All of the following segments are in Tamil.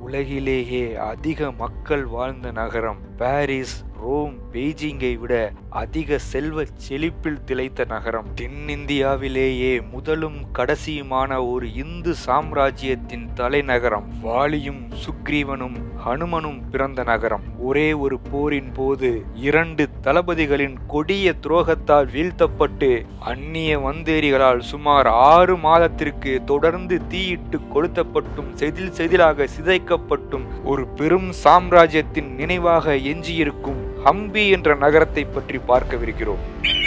உலகிலேயே அதிக மக்கள் வாழ்ந்த நகரம் பாரிஸ் ரோம் பெய்ஜிங்கை விட அதிக செல்வ செழிப்பில் திளைத்த நகரம் தென்னிந்தியாவிலேயே முதலும் கடைசியுமான ஒரு இந்து சாம்ராஜ்யத்தின் தலைநகரம் வாலியும் சுக்ரீவனும் ஹனுமனும் பிறந்த நகரம் ஒரே ஒரு போரின் போது இரண்டு தளபதிகளின் கொடிய துரோகத்தால் வீழ்த்தப்பட்டு அந்நிய வந்தேரிகளால் சுமார் ஆறு மாதத்திற்கு தொடர்ந்து தீயிட்டு கொளுத்தப்பட்டும் செதில் செதிலாக சிதைக்கப்பட்டும் ஒரு பெரும் சாம்ராஜ்யத்தின் நினைவாக எஞ்சியிருக்கும் ஹம்பி என்ற நகரத்தை பற்றி பார்க்கவிருக்கிறோம்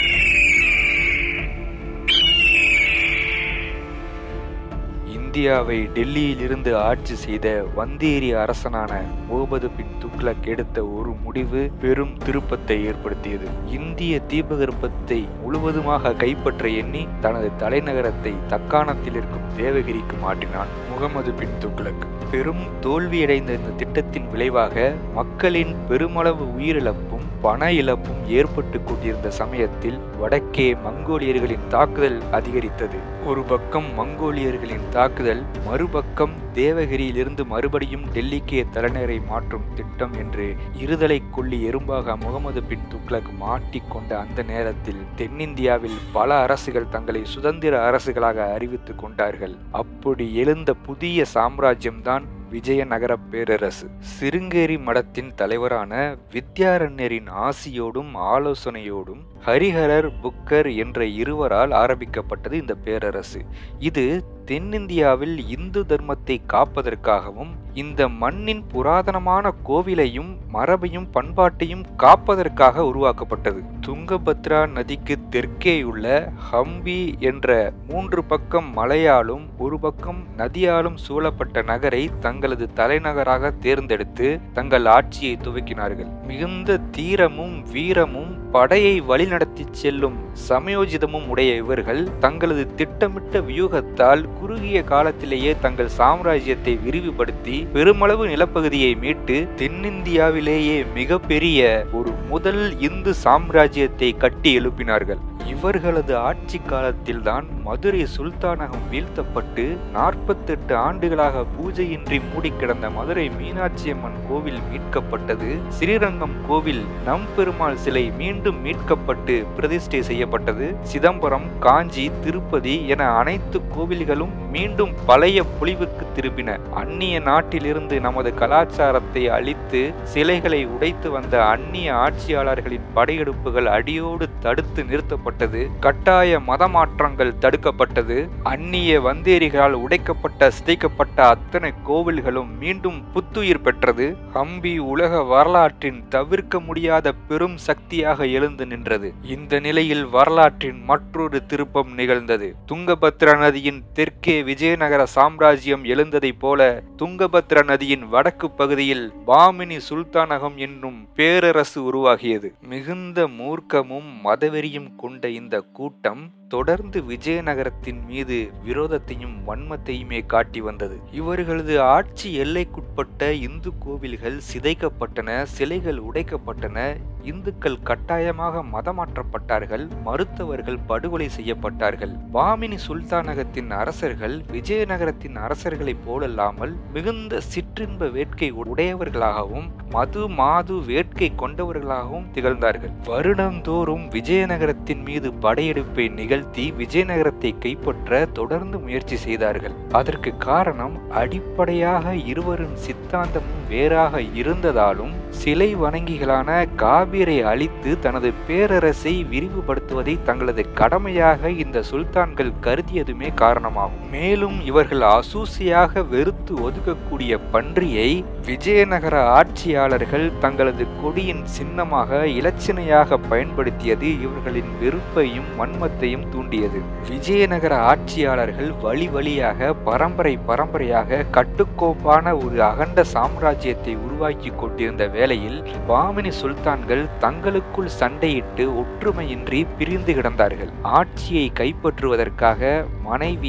இந்தியாவை டெல்லியிலிருந்து ஆட்சி செய்த வந்தேரி அரசனான முகமது பின் துக்ளக் எடுத்த ஒரு முடிவு பெரும் திருப்பத்தை ஏற்படுத்தியது இந்திய தீபகற்பத்தை முழுவதுமாக கைப்பற்ற எண்ணி தனது தலைநகரத்தை தக்காணத்தில் இருக்கும் தேவகிரிக்கு மாற்றினான் முகமது பின் துக்ளக் பெரும் தோல்வியடைந்த இந்த திட்டத்தின் விளைவாக மக்களின் பெருமளவு உயிரிழப்பும் பண இழப்பும் ஏற்பட்டு கொண்டிருந்த சமயத்தில் வடக்கே மங்கோலியர்களின் தாக்குதல் அதிகரித்தது ஒரு பக்கம் மங்கோலியர்களின் தாக்குதல் மறுபக்கம் தேவகிரியிலிருந்து மறுபடியும் டெல்லிக்கே தலைநகரை மாற்றும் திட்டம் என்று இருதலை கொள்ளி எறும்பாக முகமது பின் துக்ளக் மாட்டிக்கொண்ட அந்த நேரத்தில் தென்னிந்தியாவில் பல அரசுகள் தங்களை சுதந்திர அரசுகளாக அறிவித்துக் கொண்டார்கள் அப்படி எழுந்த புதிய சாம்ராஜ்யம்தான் விஜயநகர பேரரசு சிருங்கேரி மடத்தின் தலைவரான வித்யாரண்யரின் ஆசியோடும் ஆலோசனையோடும் ஹரிஹரர் புக்கர் என்ற இருவரால் ஆரம்பிக்கப்பட்டது இந்த பேரரசு இது தென்னிந்தியாவில் இந்து தர்மத்தை காப்பதற்காகவும் இந்த மண்ணின் புராதனமான கோவிலையும் மரபையும் பண்பாட்டையும் காப்பதற்காக உருவாக்கப்பட்டது துங்கபத்ரா நதிக்கு தெற்கேயுள்ள ஹம்பி என்ற மூன்று பக்கம் மலையாலும் ஒரு பக்கம் நதியாலும் சூழப்பட்ட நகரை தங்களது தலைநகராக தேர்ந்தெடுத்து தங்கள் ஆட்சியை துவக்கினார்கள் மிகுந்த தீரமும் வீரமும் படையை வழிநடத்தி செல்லும் சமயோஜிதமும் உடைய இவர்கள் தங்களது திட்டமிட்ட வியூகத்தால் குறுகிய காலத்திலேயே தங்கள் சாம்ராஜ்யத்தை விரிவுபடுத்தி பெருமளவு நிலப்பகுதியை மீட்டு தென்னிந்தியாவிலேயே மிகப்பெரிய ஒரு முதல் இந்து சாம்ராஜ்யத்தை கட்டி எழுப்பினார்கள் இவர்களது ஆட்சி காலத்தில்தான் மதுரை சுல்தானகம் வீழ்த்தப்பட்டு நாற்பத்தெட்டு ஆண்டுகளாக பூஜையின்றி மூடி கிடந்த மதுரை மீனாட்சி அம்மன் கோவில் மீட்கப்பட்டது ஸ்ரீரங்கம் கோவில் நம்பெருமாள் சிலை மீண்டும் மீட்கப்பட்டு பிரதிஷ்டை செய்யப்பட்டது சிதம்பரம் காஞ்சி திருப்பதி என அனைத்து கோவில்களும் மீண்டும் பழைய பொலிவுக்கு திரும்பின அந்நிய நாட்டிலிருந்து நமது கலாச்சாரத்தை அழித்து சிலைகளை உடைத்து வந்த அந்நிய ஆட்சியாளர்களின் படையெடுப்புகள் அடியோடு தடுத்து நிறுத்தப்பட்டது கட்டாய மதமாற்றங்கள் தடுக்கப்பட்டது அந்நிய வந்தேரிகளால் உடைக்கப்பட்ட சிதைக்கப்பட்ட அத்தனை கோவில்களும் மீண்டும் புத்துயிர் பெற்றது ஹம்பி உலக வரலாற்றின் தவிர்க்க முடியாத பெரும் சக்தியாக எழுந்து நின்றது இந்த நிலையில் வரலாற்றின் மற்றொரு திருப்பம் நிகழ்ந்தது துங்கபத்ரா நதியின் தெற்கே விஜயநகர சாம்ராஜ்யம் எழுந்ததைப் போல துங்கபத்ரா நதியின் வடக்கு பகுதியில் பாமினி சுல்தானகம் என்னும் பேரரசு உருவாகியது மிகுந்த மூர்க்கமும் மதவெறியும் கொண்ட இந்த கூட்டம் தொடர்ந்து விஜயநகரத்தின் மீது விரோதத்தையும் வன்மத்தையுமே காட்டி வந்தது இவர்களது ஆட்சி எல்லைக்குட்பட்ட இந்து கோவில்கள் சிதைக்கப்பட்டன சிலைகள் உடைக்கப்பட்டன இந்துக்கள் கட்டாயமாக மதமாற்றப்பட்டார்கள் மருத்துவர்கள் படுகொலை செய்யப்பட்டார்கள் பாமினி சுல்தானகத்தின் அரசர்கள் விஜயநகரத்தின் அரசர்களைப் போலல்லாமல் மிகுந்த சிற்றின்ப வேட்கை உடையவர்களாகவும் மது மாது வேட்கை கொண்டவர்களாகவும் திகழ்ந்தார்கள் வருடந்தோறும் விஜயநகரத்தின் மீது படையெடுப்பை நிகழ்த்தி விஜயநகரத்தை கைப்பற்ற தொடர்ந்து முயற்சி செய்தார்கள் அதற்கு காரணம் அடிப்படையாக இருவரின் சித்தாந்தமும் வேறாக இருந்ததாலும் சிலை வணங்கிகளான காபீரை அழித்து தனது பேரரசை விரிவுபடுத்துவதை தங்களது கடமையாக இந்த சுல்தான்கள் கருதியதுமே காரணமாகும் மேலும் இவர்கள் அசூசியாக வெறுத்து ஒதுக்கக்கூடிய பன்றியை விஜயநகர ஆட்சியாளர்கள் தங்களது கொடியின் சின்னமாக இலச்சினையாக பயன்படுத்தியது இவர்களின் வெறுப்பையும் வன்மத்தையும் தூண்டியது விஜயநகர ஆட்சியாளர்கள் வழி வழியாக பரம்பரை பரம்பரையாக கட்டுக்கோப்பான ஒரு அகண்ட சாம்ராஜ்யத்தை உருவாக்கி கொண்டிருந்த வேளையில் பாமினி சுல்தான்கள் தங்களுக்குள் சண்டையிட்டு ஒற்றுமையின்றி பிரிந்து கிடந்தார்கள் ஆட்சியை கைப்பற்றுவதற்காக மனைவி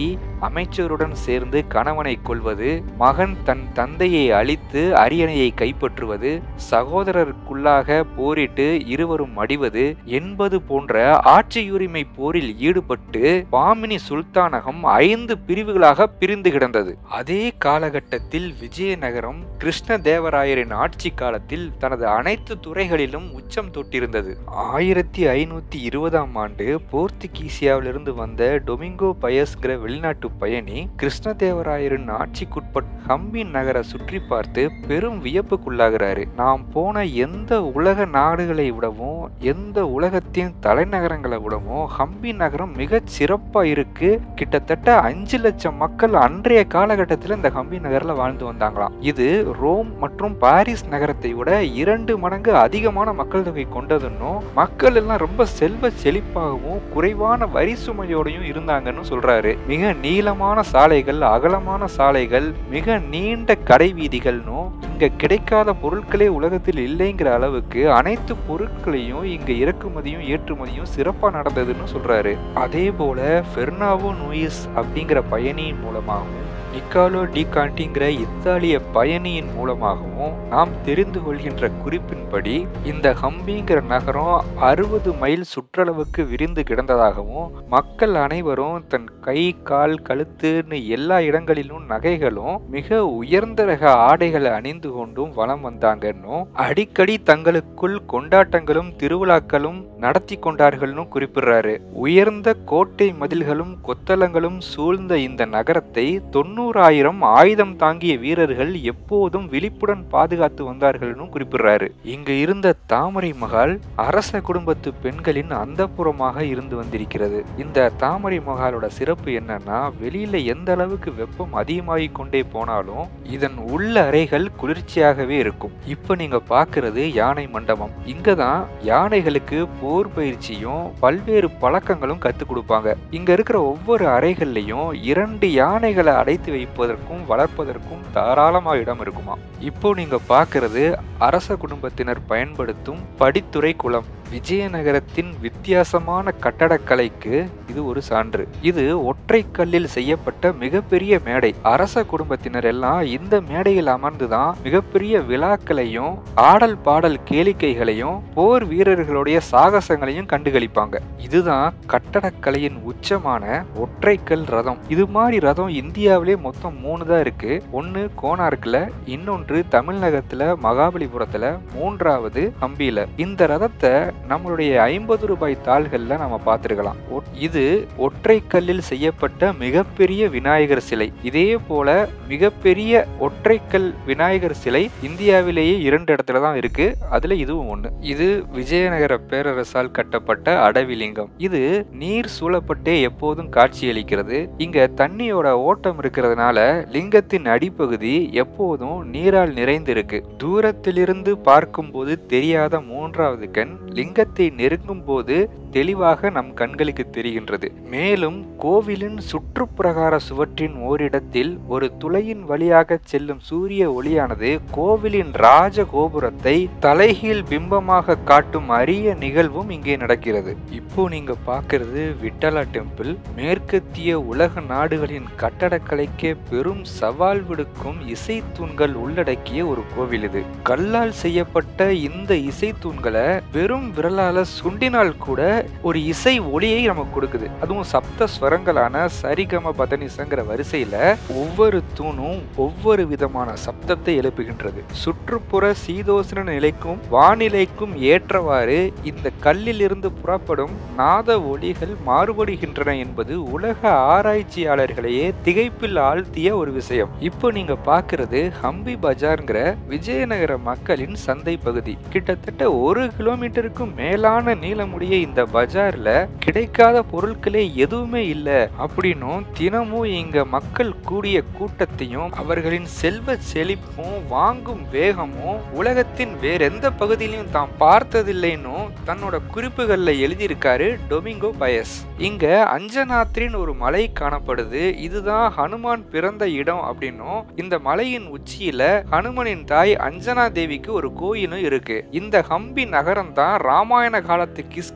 அமைச்சருடன் சேர்ந்து கணவனை கொள்வது மகன் தன் தந்தையை அழித்து அரியணையை கைப்பற்றுவது சகோதரருக்குள்ளாக போரிட்டு இருவரும் மடிவது என்பது போன்ற ஆட்சியுரிமை போரில் ஈடுபட்டு பாமினி சுல்தானகம் ஐந்து பிரிவுகளாக பிரிந்து கிடந்தது அதே காலகட்டத்தில் விஜயநகரம் கிருஷ்ணதேவராயரின் ஆட்சி காலத்தில் தனது அனைத்து துறைகளிலும் உச்சம் தொட்டிருந்தது ஆயிரத்தி ஐநூத்தி இருபதாம் ஆண்டு போர்த்துகீசியாவிலிருந்து வந்த டொமிங்கோ பயஸ்கிற வெளிநாட்டு பயணி கிருஷ்ணதேவராயரின் ஆட்சிக்குட்பட்ட ஹம்பி நகரை சுற்றி பார்த்து பெரும் வியப்புக்குள்ளாகிறாரு நாம் போன எந்த உலக நாடுகளை விடவும் எந்த உலகத்தின் தலைநகரங்களை விடவும் ஹம்பி நகரம் மிக சிறப்பா இருக்கு கிட்டத்தட்ட அஞ்சு லட்சம் மக்கள் அன்றைய காலகட்டத்தில் இந்த ஹம்பி நகர்ல வாழ்ந்து வந்தாங்களாம் இது ரோம் மற்றும் பாரிஸ் நகரத்தை விட இரண்டு மடங்கு அதிகமான மக்கள் தொகை கொண்டதுன்னும் மக்கள் எல்லாம் ரொம்ப செல்வ செழிப்பாகவும் குறைவான வரி சுமையோடையும் இருந்தாங்கன்னு சொல்றாரு மிக நீளமான சாலைகள் அகலமான சாலைகள் மிக நீண்ட கடை வீதிகள்னும் இங்க கிடைக்காத பொருட்களே உலகத்தில் இல்லைங்கிற அளவுக்கு அனைத்து பொருட்களையும் இங்க இறக்குமதியும் ஏற்றுமதியும் சிறப்பா நடந்ததுன்னு சொல்றாரு அதே போல ஃபெர்னாவோ நூயிஸ் அப்படிங்கிற பயணியின் மூலமாகவும் நிக்காலோ டி காண்டிங்கிற இத்தாலிய பயணியின் மூலமாகவும் நாம் தெரிந்து கொள்கின்ற குறிப்பின்படி இந்த ஹம்பிங்கிற நகரம் அறுபது மைல் சுற்றளவுக்கு விரிந்து கிடந்ததாகவும் மக்கள் அனைவரும் தன் கை கால் கழுத்துன்னு எல்லா இடங்களிலும் நகைகளும் மிக உயர்ந்த ரக ஆடைகளை அணிந்து கொண்டும் வலம் வந்தாங்கன்னும் அடிக்கடி தங்களுக்குள் கொண்டாட்டங்களும் திருவிழாக்களும் நடத்தி கொண்டார்கள்னு குறிப்பிடுறாரு உயர்ந்த கோட்டை மதில்களும் கொத்தளங்களும் சூழ்ந்த இந்த நகரத்தை தொண்ணூறாயிரம் ஆயுதம் தாங்கிய வீரர்கள் எப்போதும் விழிப்புடன் பாதுகாத்து வந்தார்கள்னு குறிப்பிடுறாரு இங்கு இருந்த தாமரை மகால் அரச குடும்பத்து பெண்களின் அந்தப்புறமாக இருந்து வந்திருக்கிறது இந்த தாமரை மகாலோட சிறப்பு என்னன்னா வெளியில எந்த அளவுக்கு வெப்பம் அதிகமாகி கொண்டே போனாலும் இதன் உள்ள அறைகள் குளிர்ச்சியாகவே இருக்கும் இப்ப நீங்க பாக்குறது யானை மண்டபம் இங்கதான் யானைகளுக்கு போர் பயிற்சியும் பல்வேறு பழக்கங்களும் கத்துக் கொடுப்பாங்க இங்க இருக்கிற ஒவ்வொரு அறைகள்லயும் இரண்டு யானைகளை அடைத்து வைப்பதற்கும் வளர்ப்பதற்கும் தாராளமாக இடம் இருக்குமா இப்போ நீங்க பாக்குறது அரச குடும்பத்தினர் பயன்படுத்தும் படித்துறை குளம் விஜயநகரத்தின் வித்தியாசமான கட்டடக்கலைக்கு இது ஒரு சான்று இது ஒற்றை கல்லில் செய்யப்பட்ட மிகப்பெரிய மேடை அரச குடும்பத்தினர் எல்லாம் இந்த மேடையில் அமர்ந்துதான் மிகப்பெரிய விழாக்களையும் ஆடல் பாடல் கேளிக்கைகளையும் போர் வீரர்களுடைய சாகசங்களையும் கண்டுகளிப்பாங்க இதுதான் கட்டடக்கலையின் உச்சமான ஒற்றைக்கல் ரதம் இது மாதிரி ரதம் இந்தியாவிலே மொத்தம் மூணு தான் இருக்கு ஒன்னு கோனார்க்ல இன்னொன்று தமிழகத்துல மகாபலிபுரத்துல மூன்றாவது ஹம்பியில இந்த ரதத்தை நம்மளுடைய ஐம்பது ரூபாய் தாள்கள்ல நம்ம பார்த்திருக்கலாம் ஒ- இது ஒற்றை கல்லில் செய்யப்பட்ட மிகப்பெரிய விநாயகர் சிலை இதே போல மிகப்பெரிய ஒற்றைக்கல் விநாயகர் சிலை இந்தியாவிலேயே இரண்டு இடத்துல தான் இருக்கு அதுல இதுவும் ஒண்ணு இது விஜயநகர பேரரசால் கட்டப்பட்ட அடவிலிங்கம் இது நீர் சூழப்பட்டே எப்போதும் காட்சியளிக்கிறது இங்க தண்ணியோட ஓட்டம் இருக்கிறதுனால லிங்கத்தின் அடிப்பகுதி எப்போதும் நீரால் நிறைந்திருக்கு தூரத்திலிருந்து பார்க்கும்போது தெரியாத மூன்றாவது கண் லிங்கத்தை நெருங்கும் போது தெளிவாக நம் கண்களுக்கு தெரிகின்றது மேலும் கோவிலின் சுற்றுப்பிரகார சுவற்றின் ஓரிடத்தில் ஒரு துளையின் வழியாக செல்லும் சூரிய ஒளியானது கோவிலின் ராஜ கோபுரத்தை தலைகீழ் பிம்பமாக காட்டும் அரிய நிகழ்வும் இங்கே நடக்கிறது இப்போ நீங்க பார்க்கிறது விட்டலா டெம்பிள் மேற்கத்திய உலக நாடுகளின் கட்டடக்கலைக்கே பெரும் சவால் விடுக்கும் இசை தூண்கள் உள்ளடக்கிய ஒரு கோவில் இது கல்லால் செய்யப்பட்ட இந்த இசை தூண்களை வெறும் விரலால சுண்டினால் கூட ஒரு இசை ஒளியை நமக்கு கொடுக்குது அதுவும் சப்த ஸ்வரங்களான சரிகம பதனிசங்கிற வரிசையில ஒவ்வொரு தூணும் ஒவ்வொரு விதமான சப்தத்தை எழுப்புகின்றது சுற்றுப்புற சீதோசன நிலைக்கும் வானிலைக்கும் ஏற்றவாறு இந்த கல்லில் இருந்து புறப்படும் நாத ஒளிகள் மாறுபடுகின்றன என்பது உலக ஆராய்ச்சியாளர்களையே திகைப்பில் ஆழ்த்திய ஒரு விஷயம் இப்போ நீங்க பார்க்கிறது ஹம்பி பஜார்ங்கிற விஜயநகர மக்களின் சந்தை பகுதி கிட்டத்தட்ட ஒரு கிலோமீட்டருக்கும் மேலான நீளமுடைய இந்த பஜார்ல கிடைக்காத பொருட்களே எதுவுமே இல்ல அப்படின்னும் தினமும் இங்க மக்கள் கூடிய கூட்டத்தையும் அவர்களின் செல்வ செழிப்பும் வாங்கும் வேகமும் உலகத்தின் வேற எந்த பகுதியிலையும் தாம் பார்த்ததில்லைன்னும் தன்னோட குறிப்புகள்ல எழுதியிருக்காரு டொமிங்கோ பயஸ் இங்க அஞ்சனாத்ரின்னு ஒரு மலை காணப்படுது இதுதான் ஹனுமான் பிறந்த இடம் அப்படின்னும் இந்த மலையின் உச்சியில ஹனுமனின் தாய் அஞ்சனா தேவிக்கு ஒரு கோயிலும் இருக்கு இந்த ஹம்பி நகரம் தான் ராமாயண காலத்து கிஷ்கிந்தான்னு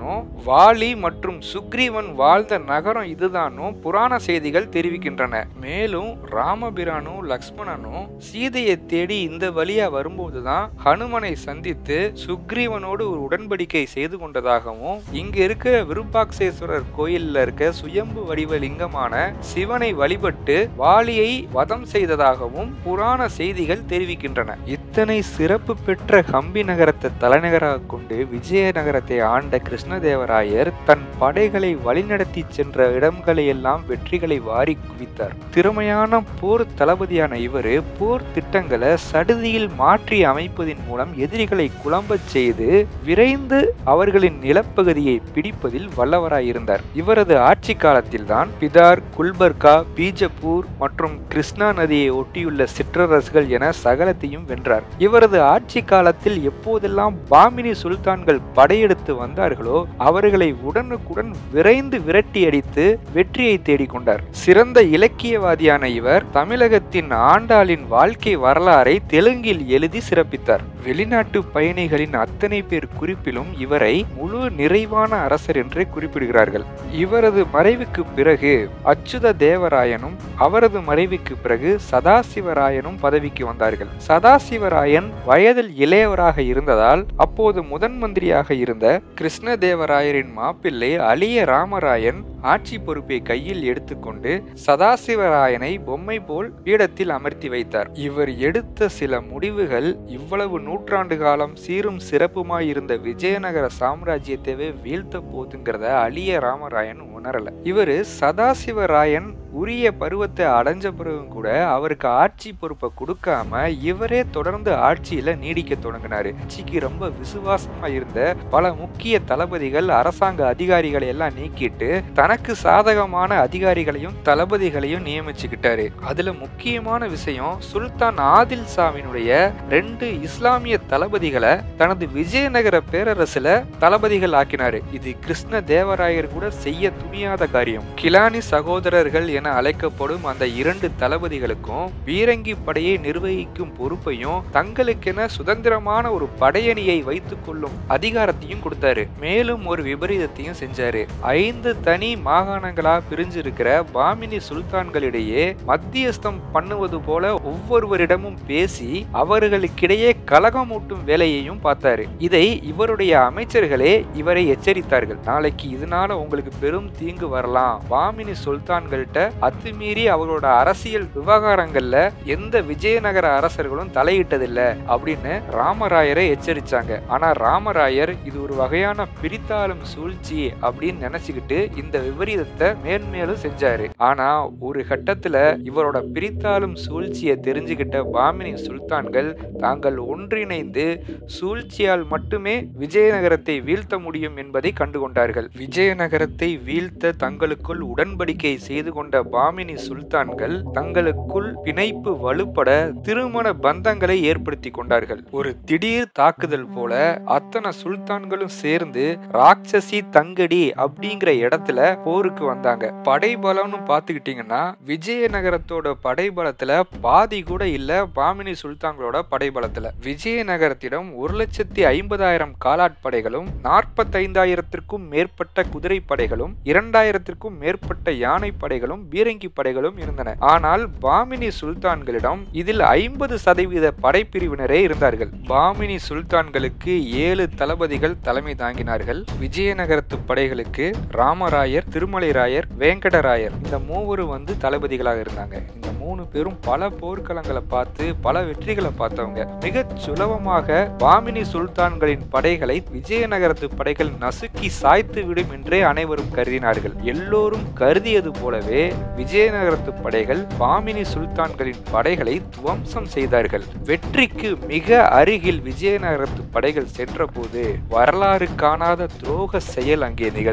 இதுதானோ வாலி மற்றும் சுக்ரீவன் வாழ்ந்த நகரம் இதுதானோ புராண செய்திகள் தெரிவிக்கின்றன மேலும் ராமபிரானும் லக்ஷ்மணனும் சீதையை தேடி இந்த வழியா வரும்போதுதான் ஹனுமனை சந்தித்து சுக்ரீவனோடு ஒரு உடன்படிக்கை செய்து கொண்டதாகவும் இங்க இருக்க விருப்பாக்சேஸ்வரர் கோயில்ல இருக்க சுயம்பு வடிவ லிங்கமான சிவனை வழிபட்டு வாலியை வதம் செய்ததாகவும் புராண செய்திகள் தெரிவிக்கின்றன இத்தனை சிறப்பு பெற்ற ஹம்பி நகரத்தை தலைநகராக கொண்டு விஜயநகரத்தை ஆண்ட கிருஷ்ணதேவராயர் தன் படைகளை வழிநடத்தி சென்ற இடங்களை எல்லாம் வெற்றிகளை வாரி குவித்தார் திறமையான போர் தளபதியான இவர் போர் திட்டங்களை சடுதியில் மாற்றி அமைப்பதின் மூலம் எதிரிகளை குழம்பச் செய்து விரைந்து அவர்களின் நிலப்பகுதியை பிடிப்பதில் வல்லவராயிருந்தார் இவரது ஆட்சி காலத்தில்தான் பிதார் குல்பர்கா பீஜப்பூர் மற்றும் கிருஷ்ணா நதியை ஒட்டியுள்ள சிற்றரசுகள் என சகலத்தையும் வென்றார் இவரது ஆட்சி காலத்தில் எப்போதெல்லாம் பாமினி சுல்தான்கள் படையெடுத்து வந்தார்களோ அவர்களை உடனுக்குடன் விரைந்து விரட்டி அடித்து வெற்றியை தேடிக்கொண்டார் சிறந்த இலக்கியவாதியான இவர் தமிழகத்தின் ஆண்டாளின் வாழ்க்கை வரலாறை தெலுங்கில் எழுதி சிறப்பித்தார் வெளிநாட்டு பயணிகளின் அத்தனை பேர் குறிப்பிலும் இவரை முழு நிறைவான அரசர் என்றே குறிப்பிடுகிறார்கள் இவரது மறைவுக்கு பிறகு அச்சுத தேவராயனும் அவரது மறைவுக்கு பிறகு சதாசிவராயனும் பதவிக்கு வந்தார்கள் சதாசிவராயன் வயதில் இளையவராக இருந்ததால் அப்போது முதன் மந்திரியாக இருந்த கிருஷ்ணதேவராயரின் மாப்பிள்ளை அலிய ராமராயன் ஆட்சி பொறுப்பை கையில் எடுத்துக்கொண்டு சதாசிவராயனை பொம்மை போல் பீடத்தில் அமர்த்தி வைத்தார் இவர் எடுத்த சில முடிவுகள் இவ்வளவு நூற்றாண்டு காலம் சீரும் சிறப்புமாய் இருந்த விஜயநகர சாம்ராஜ்யத்தையே வீழ்த்த போதுங்கிறத அலிய ராமராயன் உணரல இவரு சதாசிவராயன் உரிய பருவத்தை அடைஞ்ச பிறகும் கூட அவருக்கு ஆட்சி பொறுப்பை கொடுக்காம இவரே தொடர்ந்து ஆட்சியில நீடிக்க தொடங்கினாரு ஆட்சிக்கு ரொம்ப விசுவாசமா இருந்த பல முக்கிய தளபதிகள் அரசாங்க அதிகாரிகளை எல்லாம் நீக்கிட்டு தனக்கு சாதகமான அதிகாரிகளையும் தளபதிகளையும் நியமிச்சுக்கிட்டாரு அதுல முக்கியமான விஷயம் சுல்தான் ஆதில் ஷாவினுடைய ரெண்டு இஸ்லாமிய தளபதிகளை தனது விஜயநகர பேரரசுல தளபதிகள் ஆக்கினாரு இது கிருஷ்ண தேவராயர் கூட செய்ய துணியாத காரியம் கிலானி சகோதரர்கள் என அழைக்கப்படும் அந்த இரண்டு தளபதிகளுக்கும் பீரங்கி படையை நிர்வகிக்கும் பொறுப்பையும் தங்களுக்கென சுதந்திரமான ஒரு படையணியை வைத்துக் கொள்ளும் அதிகாரத்தையும் கொடுத்தாரு மேலும் ஒரு விபரீதத்தையும் செஞ்சாரு ஐந்து தனி மாகாணங்களா பிரிஞ்சிருக்கிற பாமினி சுல்தான்களிடையே மத்தியஸ்தம் பண்ணுவது போல ஒவ்வொருவரிடமும் பேசி அவர்களுக்கிடையே கலகமூட்டும் வேலையையும் பார்த்தாரு இதை இவருடைய அமைச்சர்களே இவரை எச்சரித்தார்கள் நாளைக்கு இதனால உங்களுக்கு பெரும் தீங்கு வரலாம் பாமினி சுல்தான்கள்ட்ட அத்துமீறி அவர்களோட அரசியல் விவகாரங்கள்ல எந்த விஜயநகர அரசர்களும் தலையிட்டதில்ல அப்படின்னு ராமராயரை எச்சரிச்சாங்க ஆனா ராமராயர் இது ஒரு வகையான பிரித்தாளும் சூழ்ச்சி அப்படின்னு நினைச்சுக்கிட்டு இந்த விபரீதத்தை மேன்மேலும் செஞ்சாரு ஆனா ஒரு கட்டத்துல இவரோட பிரித்தாளும் சூழ்ச்சியை தெரிஞ்சுக்கிட்ட பாமினி சுல்தான்கள் தாங்கள் ஒன்றிணைந்து சூழ்ச்சியால் மட்டுமே விஜயநகரத்தை வீழ்த்த முடியும் என்பதை கண்டுகொண்டார்கள் விஜயநகரத்தை வீழ்த்த தங்களுக்குள் உடன்படிக்கை செய்து கொண்ட பாமினி சுல்தான்கள் தங்களுக்குள் பிணைப்பு வலுப்பட திருமண பந்தங்களை ஏற்படுத்தி கொண்டார்கள் ஒரு திடீர் தாக்குதல் போல அத்தனை சுல்தான்களும் சேர்ந்து ராட்சசி தங்கடி அப்படிங்கிற இடத்துல போருக்கு வந்தாங்க படைபலம்னு பாத்துக்கிட்டீங்கன்னா விஜயநகரத்தோட படைபலத்துல பாதி கூட இல்ல பாமினி சுல்தான்களோட படைபலத்துல விஜயநகரத்திடம் ஒரு லட்சத்தி ஐம்பதாயிரம் காலாட்படைகளும் நாற்பத்தைந்தாயிரத்திற்கும் மேற்பட்ட குதிரை படைகளும் இரண்டாயிரத்திற்கும் மேற்பட்ட யானை படைகளும் பீரங்கி படைகளும் இருந்தன ஆனால் பாமினி சுல்தான்களிடம் இதில் ஐம்பது சதவீத படைப்பிரிவினரே இருந்தார்கள் பாமினி சுல்தான்களுக்கு ஏழு தளபதிகள் தலைமை தாங்கினார்கள் விஜயநகரத்து படைகளுக்கு ராமராயர் திருமலைராயர் வேங்கடராயர் இந்த மூவரும் வந்து தளபதிகளாக இருந்தாங்க இந்த மூணு பேரும் பல போர்க்களங்களை பார்த்து பல வெற்றிகளை பார்த்தவங்க மிகச் சுலபமாக பாமினி சுல்தான்களின் படைகளை விஜயநகரத்து படைகள் நசுக்கி சாய்த்து விடும் என்றே அனைவரும் கருதினார்கள் எல்லோரும் கருதியது போலவே விஜயநகரத்து படைகள் பாமினி சுல்தான்களின் படைகளை துவம்சம் செய்தார்கள் வெற்றிக்கு மிக அருகில் விஜயநகரத்து படைகள் சென்றபோது வரலாறு காணாத துரோக செயல் அங்கே நிகழ்ந்தது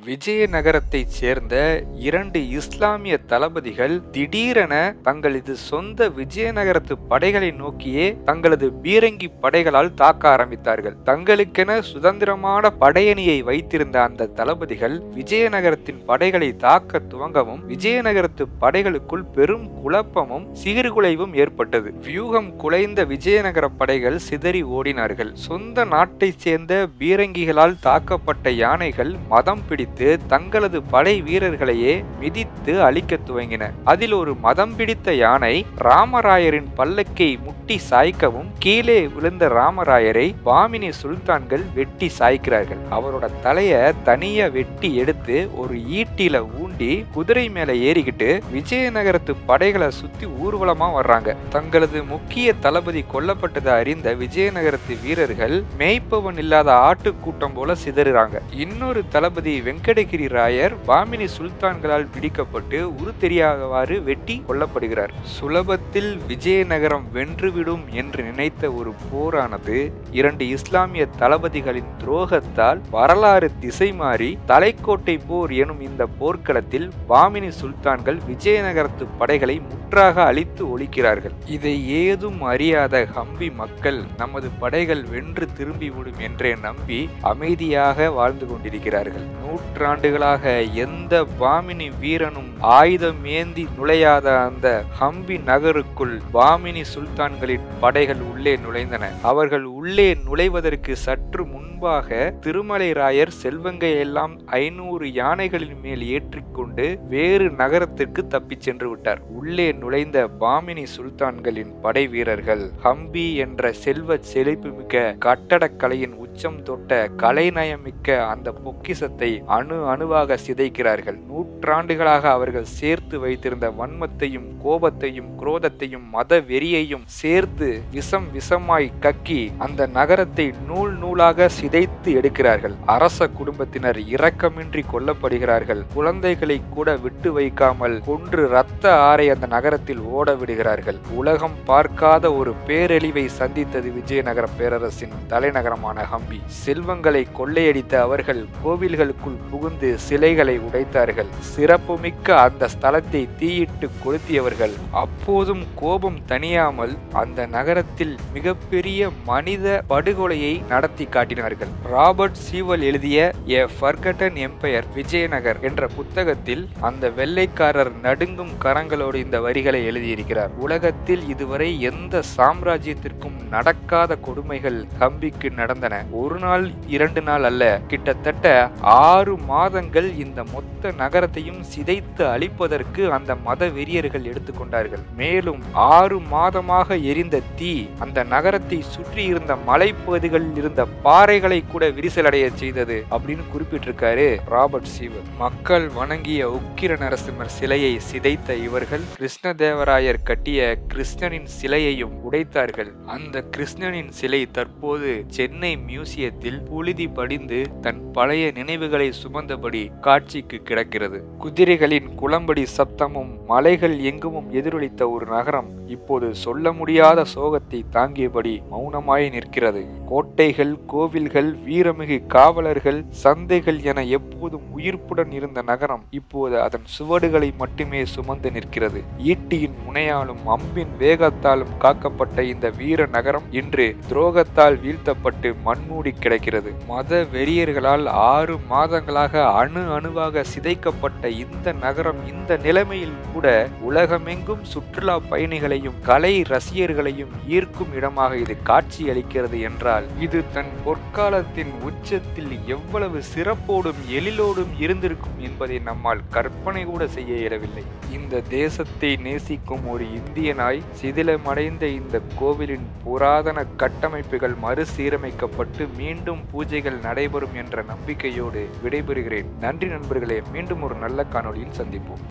விஜயநகரத்தைச் சேர்ந்த இரண்டு இஸ்லாமிய தளபதிகள் திடீரென தங்களது சொந்த விஜயநகரத்து படைகளை நோக்கியே தங்களது பீரங்கி படைகளால் தாக்க ஆரம்பித்தார்கள் தங்களுக்கென சுதந்திரமான படையணியை வைத்திருந்த அந்த தளபதிகள் விஜயநகரத்தின் படைகளை தாக்க துவங்கவும் விஜயநகரத்து படைகளுக்குள் பெரும் குழப்பமும் சீர்குலைவும் ஏற்பட்டது வியூகம் குலைந்த விஜயநகர படைகள் சிதறி ஓடினார்கள் சொந்த நாட்டைச் சேர்ந்த பீரங்கிகளால் தாக்கப்பட்ட யானைகள் மதம் பிடித்து தங்களது படை வீரர்களையே மிதித்து அழிக்க துவங்கின அதில் ஒரு மதம் பிடித்த யானை ராமராயரின் பல்லக்கை முட்டி சாய்க்கவும் கீழே விழுந்த ராமராயரை பாமினி சுல்தான்கள் வெட்டி சாய்க்கிறார்கள் அவரோட தலைய தனியா வெட்டி எடுத்து ஒரு ஈட்டில ஊண்டி குதிரை மேல ஏறிக்கிட்டு விஜயநகரத்து படைகளை சுத்தி ஊர்வலமா வர்றாங்க தங்களது முக்கிய தளபதி கொல்லப்பட்டதை அறிந்த விஜயநகரத்து வீரர்கள் மேய்ப்பவன் இல்லாத ஆட்டுக்கூட்டம் போல சிதறுறாங்க இன்னொரு தளபதி வெங்கடகிரி ராயர் பாமினி சுல்தான்களால் பிடிக்கப்பட்டு உரு தெரியாதவாறு வெட்டி கொல்லப்படுகிறார் சுலபத்தில் விஜயநகரம் வென்றுவிடும் என்று நினைத்த ஒரு போரானது இரண்டு இஸ்லாமிய தளபதிகளின் துரோகத்தால் வரலாறு திசை மாறி தலைக்கோட்டை போர் எனும் இந்த போர்க்களத்தில் பாமினி சுல்தான்கள் விஜயநகரத்து படைகளை முற்றாக அழித்து ஒழிக்கிறார்கள் இதை ஏதும் அறியாத ஹம்பி மக்கள் நமது படைகள் வென்று திரும்பிவிடும் என்றே நம்பி அமைதியாக வாழ்ந்து கொண்டிருக்கிறார்கள் நூற்றாண்டுகளாக எந்த பாமினி வீரனும் ஆயுதம் ஏந்தி நுழையாத அந்த ஹம்பி நகருக்குள் பாமினி சுல்தான்களின் படைகள் உள்ளே நுழைந்தன அவர்கள் உள்ளே நுழைவதற்கு சற்று முன்பாக திருமலை ராயர் செல்வங்கை எல்லாம் ஐநூறு யானைகளின் மேல் ஏற்றிக்கொண்டு வேறு நகரத்திற்கு தப்பிச் சென்று விட்டார் உள்ளே நுழைந்த பாமினி சுல்தான்களின் படை வீரர்கள் ஹம்பி என்ற செல்வ செழிப்புமிக்க கட்டடக்கலையின் உச்சம் தொட்ட கலைநயமிக்க அந்த பொக்கிசத்தை அணு அணுவாக சிதைக்கிறார்கள் நூற்றாண்டுகளாக அவர்கள் சேர்த்து வைத்திருந்த வன்மத்தையும் கோபத்தையும் குரோதத்தையும் மத வெறியையும் சேர்த்து விஷம் விஷமாய் கக்கி அந்த நகரத்தை நூல் நூலாக சிதைத்து எடுக்கிறார்கள் அரச குடும்பத்தினர் இரக்கமின்றி கொல்லப்படுகிறார்கள் குழந்தைகளை கூட விட்டு வைக்காமல் கொன்று ரத்த ஆறை அந்த நகரத்தில் ஓட விடுகிறார்கள் உலகம் பார்க்காத ஒரு பேரழிவை சந்தித்தது விஜயநகர பேரரசின் தலைநகரமான ஹம்பி செல்வங்களை கொள்ளையடித்த அவர்கள் கோவில்களுக்குள் புகுந்து சிலைகளை உடைத்தார்கள் சிறப்புமிக்க அந்த ஸ்தலத்தை தீயிட்டு கொளுத்தியவர்கள் அப்போதும் கோபம் தணியாமல் அந்த நகரத்தில் மிகப்பெரிய மனித படுகொலையை நடத்தி காட்டினார்கள் ராபர்ட் சீவல் எழுதிய எ ஃபர்கட்டன் எம்பையர் விஜயநகர் என்ற புத்தகத்தில் அந்த வெள்ளைக்காரர் நடுங்கும் கரங்களோடு இந்த வரிகளை எழுதியிருக்கிறார் உலகத்தில் இதுவரை எந்த சாம்ராஜ்யத்திற்கும் நடக்காத கொடுமைகள் ஹம்பிக்கு நடந்தன ஒரு நாள் இரண்டு நாள் அல்ல கிட்டத்தட்ட ஆறு மாதங்கள் இந்த மொத்த நகரத்தையும் சிதைத்து அழிப்பதற்கு அந்த மத வெறியர்கள் எடுத்துக்கொண்டார்கள் மேலும் ஆறு மாதமாக எரிந்த தீ அந்த நகரத்தை சுற்றி இருந்த மலைப்பகுதிகளில் இருந்த பாறைகளை கூட விரிசலடைய செய்தது அப்படின்னு குறிப்பிட்டிருக்காரு ராபர்ட் சீவர் மக்கள் வணங்கிய உக்கிர நரசிம்மர் சிலையை சிதைத்த இவர்கள் கிருஷ்ணதேவராயர் கட்டிய கிருஷ்ணனின் சிலையையும் உடைத்தார்கள் அந்த கிருஷ்ணனின் சிலை தற்போது சென்னை மியூசியத்தில் புழுதி படிந்து தன் பழைய நினைவுகளை சுமந்தபடி காட்சிக்கு கிடக்கிறது குதிரைகளின் குளம்படி சப்தமும் மலைகள் எங்குமும் எதிரொலித்த ஒரு நகரம் இப்போது சொல்ல முடியாத சோகத்தை தாங்கியபடி மௌனமாய் நிற்கிறது கோட்டைகள் கோவில்கள் வீரமிகு காவலர்கள் சந்தைகள் என எப்போதும் உயிர்ப்புடன் இருந்த நகரம் இப்போது அதன் சுவடுகளை மட்டுமே சுமந்து நிற்கிறது ஈட்டியின் முனையாலும் அம்பின் வேகத்தாலும் காக்கப்பட்ட இந்த வீர நகரம் இன்று துரோகத்தால் வீழ்த்தப்பட்டு மண்மூடி கிடக்கிறது மத வெறியர்களால் ஆறு மாதங்களாக அணு அணுவாக சிதைக்கப்பட்ட இந்த நகரம் இந்த நிலைமையில் கூட உலகமெங்கும் சுற்றுலா பயணிகளையும் கலை ரசிகர்களையும் ஈர்க்கும் இடமாக இது காட்சி அளிக்கிறது என்றால் இது தன் பொற்காலத்தின் உச்சத்தில் எவ்வளவு சிறப்போடும் எழிலோடும் இருந்திருக்கும் என்பதை நம்மால் கற்பனை கூட செய்ய இயலவில்லை இந்த தேசத்தை நேசிக்கும் ஒரு இந்தியனாய் சிதிலமடைந்த இந்த கோவிலின் புராதன கட்டமைப்புகள் மறுசீரமைக்கப்பட்டு மீண்டும் பூஜைகள் நடைபெறும் என்ற நம்பிக்கையோடு விடைபெறுகிறேன் நன்றி நண்பர்களே மீண்டும் ஒரு நல்ல காணொளியில் சந்திப்போம்